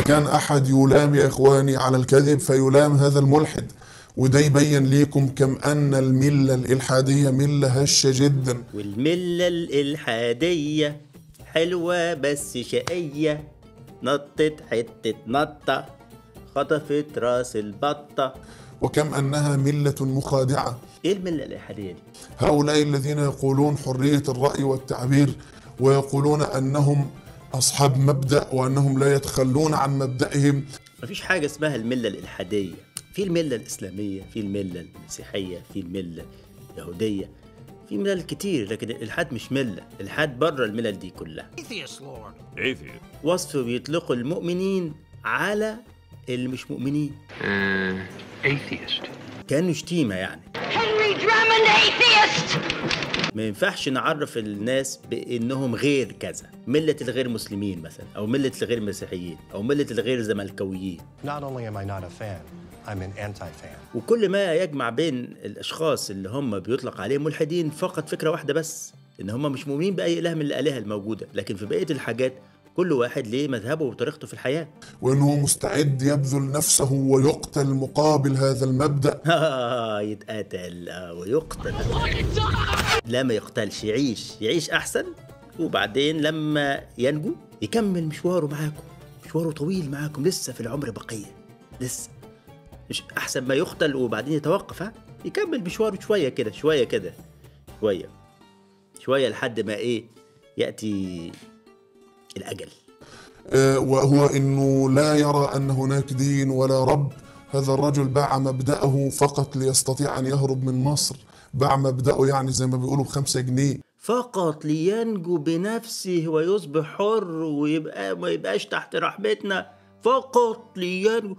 كان أحد يلام يا إخواني على الكذب فيلام هذا الملحد وده يبين ليكم كم أن الملة الإلحادية ملة هشة جدا والملة الإلحادية حلوة بس شقية نطت حتة نطة خطفت راس البطة وكم أنها ملة مخادعة ايه الملة الإلحادية دي؟ هؤلاء الذين يقولون حرية الرأي والتعبير ويقولون أنهم أصحاب مبدأ وأنهم لا يتخلون عن مبدئهم مفيش حاجة اسمها الملة الإلحادية في الملة الإسلامية في الملة المسيحية في الملة اليهودية في ملل كتير لكن الإلحاد مش ملة الإلحاد بره الملل دي كلها Atheist, Lord. Atheist. وصف بيطلقوا المؤمنين على اللي مش مؤمنين atheist. كأنه شتيمة يعني Henry Drummond, atheist! ما ينفعش نعرف الناس بانهم غير كذا مله الغير مسلمين مثلا او مله الغير مسيحيين او مله الغير زملكاويين Not only am I not a fan, I'm an anti-fan. وكل ما يجمع بين الاشخاص اللي هم بيطلق عليهم ملحدين فقط فكره واحده بس ان هم مش مؤمنين باي اله من الالهه الموجوده لكن في بقيه الحاجات كل واحد ليه مذهبه وطريقته في الحياه وأنه مستعد يبذل نفسه ويقتل مقابل هذا المبدأ يتقتل آه، ويقتل لا ما يقتلش يعيش يعيش احسن وبعدين لما ينجو يكمل مشواره معاكم مشواره طويل معاكم لسه في العمر بقيه لسه مش احسن ما يقتل وبعدين يتوقف ها يكمل مشواره شويه كده شويه كده شويه شويه لحد ما ايه ياتي الاجل آه، وهو أنه لا يرى أن هناك دين ولا رب هذا الرجل باع مبدأه فقط ليستطيع أن يهرب من مصر باع مبدأه يعني زي ما بيقولوا بخمسة جنيه فقط لينجو بنفسه ويصبح حر ويبقى ما يبقاش تحت رحمتنا فقط لينجو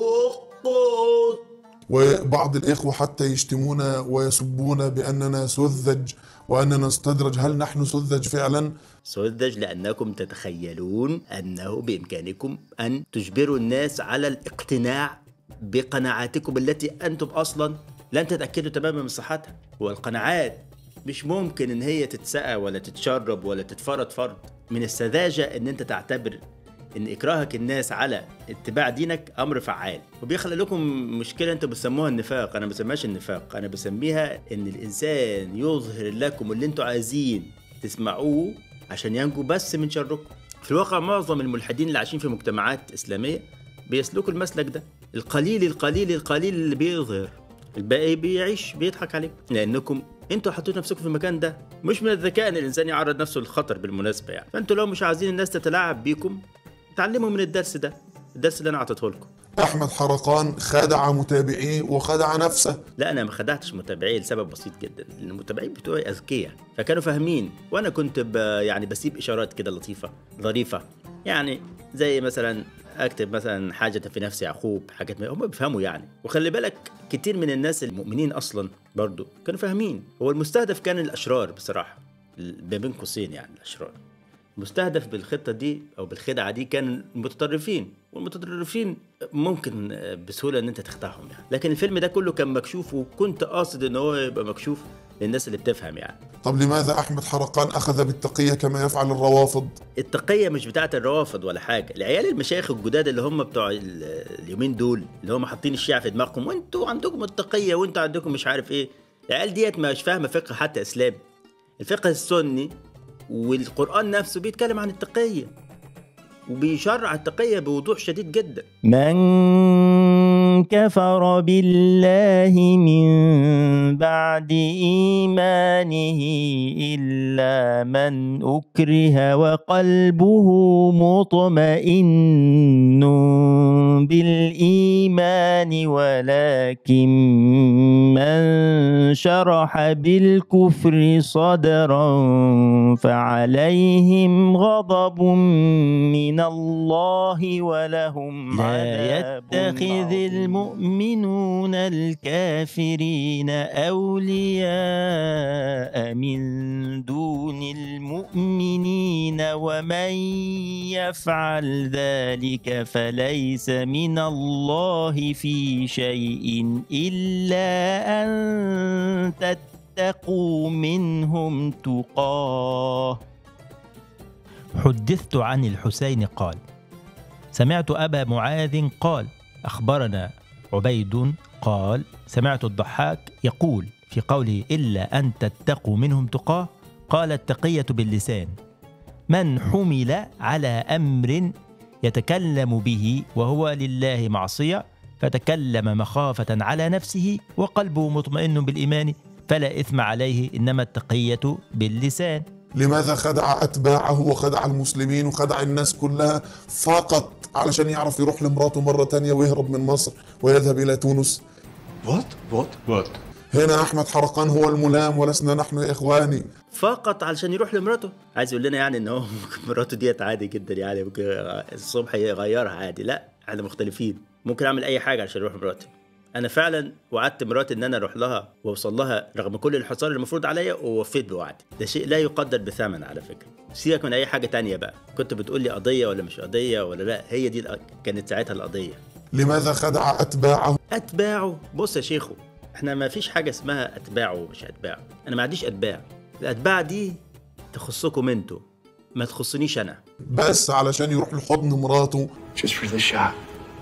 فقط وبعض الإخوة حتى يشتمونا ويسبونا بأننا سذج وأننا نستدرج هل نحن سذج فعلا؟ سذج لأنكم تتخيلون أنه بإمكانكم أن تجبروا الناس على الاقتناع بقناعاتكم التي أنتم أصلا لن تتأكدوا تماما من صحتها والقناعات مش ممكن إن هي تتسقى ولا تتشرب ولا تتفرض فرض من السذاجة إن أنت تعتبر إن إكراهك الناس على اتباع دينك أمر فعال وبيخلق لكم مشكلة أنتوا بتسموها النفاق أنا ما بسميهاش النفاق أنا بسميها إن الإنسان يظهر لكم اللي أنتوا عايزين تسمعوه عشان ينجو بس من شركم في الواقع معظم الملحدين اللي عايشين في مجتمعات إسلامية بيسلكوا المسلك ده القليل القليل القليل اللي بيظهر الباقي بيعيش بيضحك عليكم لانكم انتوا حطيتوا نفسكم في المكان ده مش من الذكاء ان الانسان يعرض نفسه للخطر بالمناسبه يعني فانتوا لو مش عايزين الناس تتلاعب بيكم اتعلموا من الدرس ده الدرس اللي انا اعطيته لكم أحمد حرقان خدع متابعيه وخدع نفسه لا انا ما خدعتش متابعي لسبب بسيط جدا لان المتابعين بتوعي اذكياء فكانوا فاهمين وانا كنت ب يعني بسيب اشارات كده لطيفه ظريفه يعني زي مثلا اكتب مثلا حاجه في نفس يعقوب حاجات ما هم بيفهموا يعني وخلي بالك كتير من الناس المؤمنين اصلا برضو كانوا فاهمين هو المستهدف كان الاشرار بصراحه ما بين قوسين يعني الاشرار مستهدف بالخطة دي أو بالخدعة دي كان المتطرفين والمتطرفين ممكن بسهولة إن أنت تخدعهم يعني لكن الفيلم ده كله كان مكشوف وكنت قاصد إن هو يبقى مكشوف للناس اللي بتفهم يعني طب لماذا أحمد حرقان أخذ بالتقية كما يفعل الروافض التقية مش بتاعة الروافض ولا حاجة العيال المشايخ الجداد اللي هم بتوع ال- اليومين دول اللي هم حاطين الشيعة في دماغهم وانتوا عندكم التقية وانتوا عندكم مش عارف ايه العيال ديت مش فاهمة فقه حتى إسلام الفقه السني والقرآن نفسه بيتكلم عن التقية وبيشرع التقية بوضوح شديد جدا من كفر بالله من بعد إيمانه إلا من أكره وقلبه مطمئن بالإيمان ولكن من شرح بالكفر صدرا فعليهم غضب من الله ولهم لا يتخذ المؤمنون الكافرين أولياء من دون المؤمنين ومن يفعل ذلك فليس من الله في شيء إلا أن تتقوا منهم تقاه حدثت عن الحسين قال سمعت أبا معاذ قال أخبرنا عبيد قال سمعت الضحاك يقول في قوله إلا أن تتقوا منهم تقاه قال التقية باللسان من حمل على أمر يتكلم به وهو لله معصية فتكلم مخافة على نفسه وقلبه مطمئن بالإيمان فلا إثم عليه إنما التقية باللسان لماذا خدع أتباعه وخدع المسلمين وخدع الناس كلها فقط علشان يعرف يروح لمراته مرة تانية ويهرب من مصر ويذهب إلى تونس What? What? What? هنا أحمد حرقان هو الملام ولسنا نحن يا إخواني فقط علشان يروح لمراته عايز يقول لنا يعني ان هو ممكن مراته ديت عادي جدا يعني ممكن الصبح يغيرها عادي لا احنا مختلفين ممكن اعمل اي حاجه عشان اروح لمراتي انا فعلا وعدت مراتي ان انا اروح لها واوصل لها رغم كل الحصار اللي المفروض عليا ووفيت بوعدي ده شيء لا يقدر بثمن على فكره سيبك من اي حاجه تانية بقى كنت بتقول لي قضيه ولا مش قضيه ولا لا هي دي الق- كانت ساعتها القضيه لماذا خدع أتباعه اتباعه بص يا شيخو احنا ما فيش حاجه اسمها اتباعه ومش اتباعه انا ما عنديش اتباع الاتباع دي تخصكم انتوا ما تخصنيش انا بس علشان يروح لحضن مراته Just for the shot.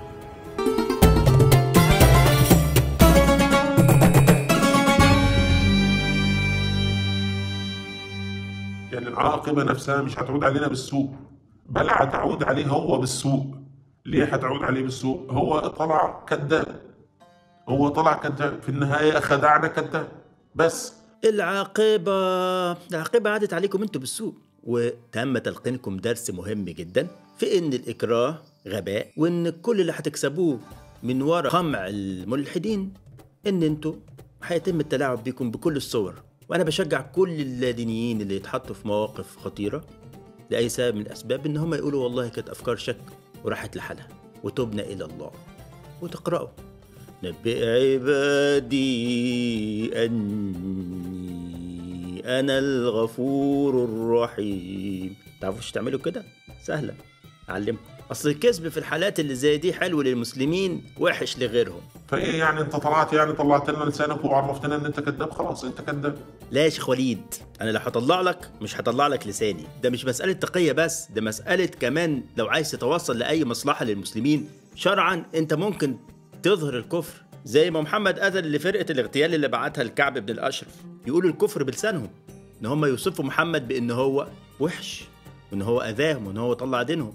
يعني العاقبة نفسها مش هتعود علينا بالسوء بل هتعود عليه هو بالسوء ليه هتعود عليه بالسوء هو طلع كذاب هو طلع كذاب في النهاية خدعنا كذاب بس العاقبة العاقبة عادت عليكم انتوا بالسوء وتم تلقينكم درس مهم جدا في ان الاكراه غباء وان كل اللي هتكسبوه من وراء قمع الملحدين ان انتوا هيتم التلاعب بيكم بكل الصور وانا بشجع كل اللادينيين اللي يتحطوا في مواقف خطيرة لأي سبب من الأسباب إن هم يقولوا والله كانت أفكار شك وراحت لحالها وتبنا إلى الله وتقرأوا نبئ عبادي أني أنا الغفور الرحيم تعرفوش تعملوا كده؟ سهلة أعلمكم أصل الكذب في الحالات اللي زي دي حلو للمسلمين وحش لغيرهم فايه يعني انت طلعت يعني طلعت لنا لسانك وعرفتنا ان انت كذاب خلاص انت كذاب لا يا شيخ وليد انا لو هطلع لك مش هطلع لك لساني ده مش مساله تقيه بس ده مساله كمان لو عايز تتوصل لاي مصلحه للمسلمين شرعا انت ممكن تظهر الكفر زي ما محمد اذن لفرقه الاغتيال اللي بعتها الكعب بن الاشرف يقولوا الكفر بلسانهم ان هم يوصفوا محمد بان هو وحش وان هو اذاهم وان هو طلع دينهم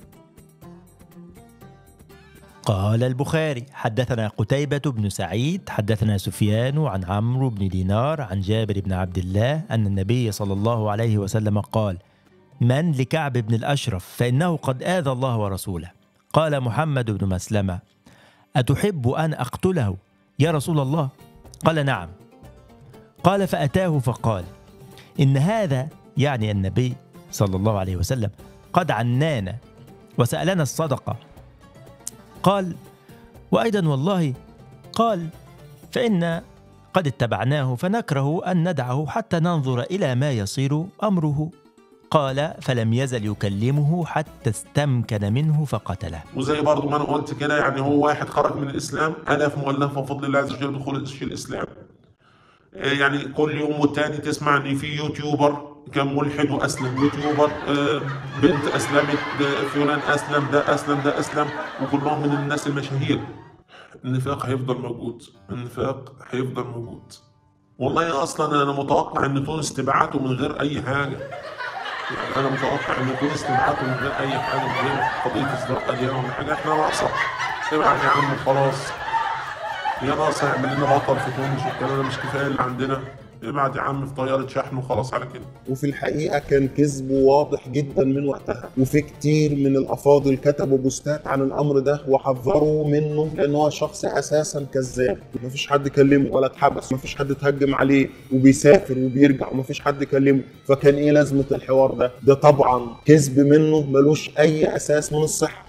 قال البخاري حدثنا قتيبة بن سعيد حدثنا سفيان عن عمرو بن دينار عن جابر بن عبد الله أن النبي صلى الله عليه وسلم قال من لكعب بن الأشرف فإنه قد آذى الله ورسوله قال محمد بن مسلمة أتحب أن أقتله يا رسول الله قال نعم قال فأتاه فقال إن هذا يعني النبي صلى الله عليه وسلم قد عنانا وسألنا الصدقة قال وايضا والله قال فان قد اتبعناه فنكره ان ندعه حتى ننظر الى ما يصير امره قال فلم يزل يكلمه حتى استمكن منه فقتله وزي برضو ما انا قلت كده يعني هو واحد خرج من الاسلام الاف مؤلفه بفضل الله عز وجل دخول في الاسلام إيه يعني كل يوم والتاني تسمع ان في يوتيوبر كان ملحد واسلم يوتيوبر آه، بنت اسلمت ده فلان اسلم ده اسلم ده اسلم وكلهم من الناس المشاهير النفاق هيفضل موجود النفاق هيفضل موجود والله اصلا انا متوقع ان تونس تبعته من غير اي حاجه يعني انا متوقع ان تونس تبعته من غير اي حاجه من غير قضيه اصدار اديان ولا حاجه احنا ناقصه ابعت يا عم خلاص يا ناقصه اعمل لنا بطل في تونس والكلام ده مش كفايه اللي عندنا ابعت يا عم في طياره شحن وخلاص على كده وفي الحقيقة كان كذب واضح جدا من وقتها وفي كتير من الأفاضل كتبوا بوستات عن الأمر ده وحذروا منه لأن هو شخص أساسا كذاب مفيش حد كلمه ولا اتحبس مفيش حد اتهجم عليه وبيسافر وبيرجع ومفيش حد كلمه فكان إيه لازمة الحوار ده ده طبعا كذب منه ملوش أي أساس من الصحة